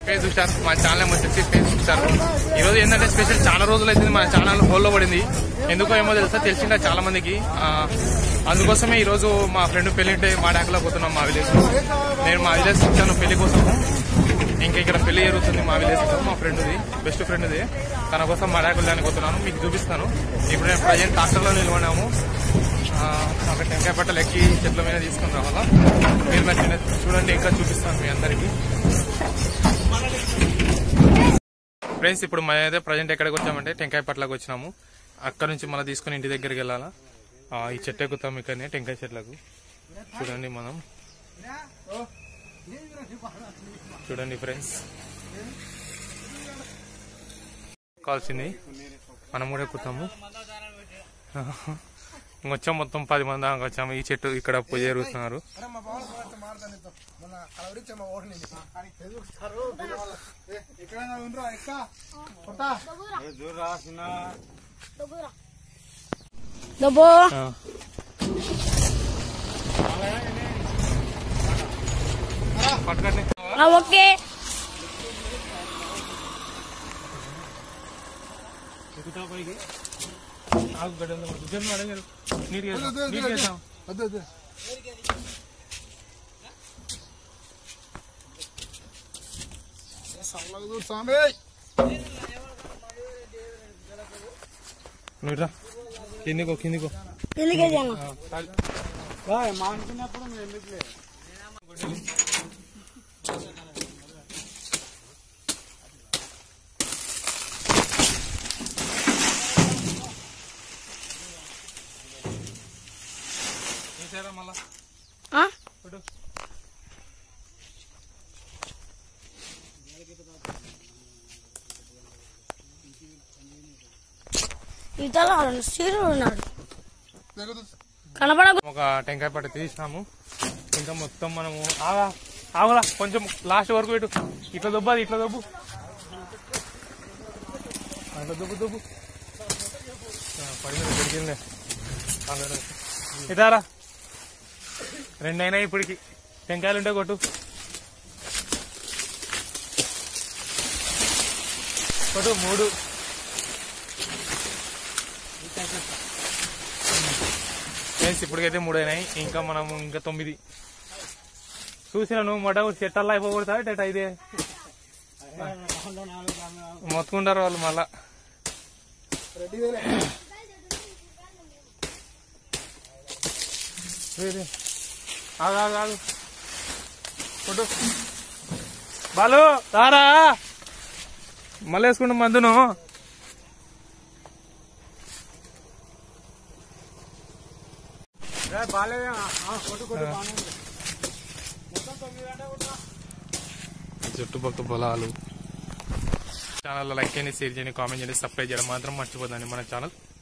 Face star మా channel వచ్చేసి face star ఈ రోజు ఏంటంటే స్పెషల్ చాలా రోజులు అయితే మన ఛానల్ హోల్లో పడింది ఎందుకో ఏమో తెలుసా తెలిసిందా చాలా మందికి ఆ, అందుకోసమే ఈ రోజు మా ఫ్రెండ్ పెళ్లి ఉంటే మా డాకలో పోతున్నాం మా విలేజ్ నేను మా విలేజ్ వచ్చాను పెళ్లి కోసము ఇంకా ఇక్కడ పెళ్లి జరుగుతుంది మా విలేజ్ లో మా ఫ్రెండ్ది బెస్ట్ ఫ్రెండ్ది తన కోసం మా డాకులు దానికి పోతున్నాను మీకు చూపిస్తాను ఇప్పుడు నేను ప్రజెంట్ హాస్టల్లో నిలబడినాము ఆ, ఒక టెంకాయ పట్టలు ఎక్కి చెట్ల మీద తీసుకుని రావాలా మీరు మరి చిన్న- చూడండి ఇంకా చూపిస్తాను మీ అందరికీ ఫ్రెండ్స్ ఇప్పుడు మనం అయితే ప్రజెంట్ ఎక్కడికి వచ్చామంటే టెంకాయ పట్లకు వచ్చినాము అక్కడ నుంచి మళ్ళీ తీసుకుని ఇంటి దగ్గరికి వెళ్ళాలా ఆ, ఈ చెట్టు ఎక్కుతాం ఇక్కడనే టెంకాయ చెట్లకు చూడండి మనం చూడండి ఫ్రెండ్స్ కావాల్సింది మనం కూడా ఎక్కుతాము ఇంకొచ్చాం మొత్తం పది మంది దాకా వచ్చాము ఈ చెట్టు ఇక్కడ పూజ జరుగుతున్నారు దబ్బో ఆ. పట్టుకోండి ఆ, ఓకే ఎక్కుతా పైకి ఆగు గడ్డలు ఉద్యోగం అడగారు నీట్ చేద్దాం నీట్ చేద్దాం నువ్వు రా కిందికో కిందికో ఎందుకే జన తీసేరా మళ్ళా ఆ? కొట్టు. ఇతల సీరుడు ఉన్నాడు కనపడ ఒక టెంకాయ పట్ట తీసినాము ఇంకా మొత్తం మనము ఆగా ఆగురా కొంచెం లాస్ట్ వరకు పెట్టు ఇట్లా దొబ్బు అది ఇట్లా దొబ్బు అట్లా దొబ్బు దొబ్బు ఆ, పడింది పెరిగిందే ఇదారా రెండైనా ఇప్పటికి టెంకాయలు ఉంటే కొట్టు కొట్టు మూడు ఫ్రెండ్స్ ఇప్పటికైతే మూడు అయినాయి ఇంకా మనం ఇంకా తొమ్మిది చూసిన నువ్వు మొట చెట్టల్లా అయిపోకూడదా టెట్ అయితే మొత్తుకుంటారు వాళ్ళు మళ్ళా రే, రే. ఆగు ఆగు ఆగు కొట్టు బాలు తారా మళ్ళీ వేసుకుంటాం మందును చుట్టుపక్కల పొలాలు ఛానల్లో లైక్ చేయండి షేర్ చేయండి కామెంట్ చేయండి సబ్స్క్రైబ్ చేయడం మాత్రం మర్చిపోదండి మన ఛానల్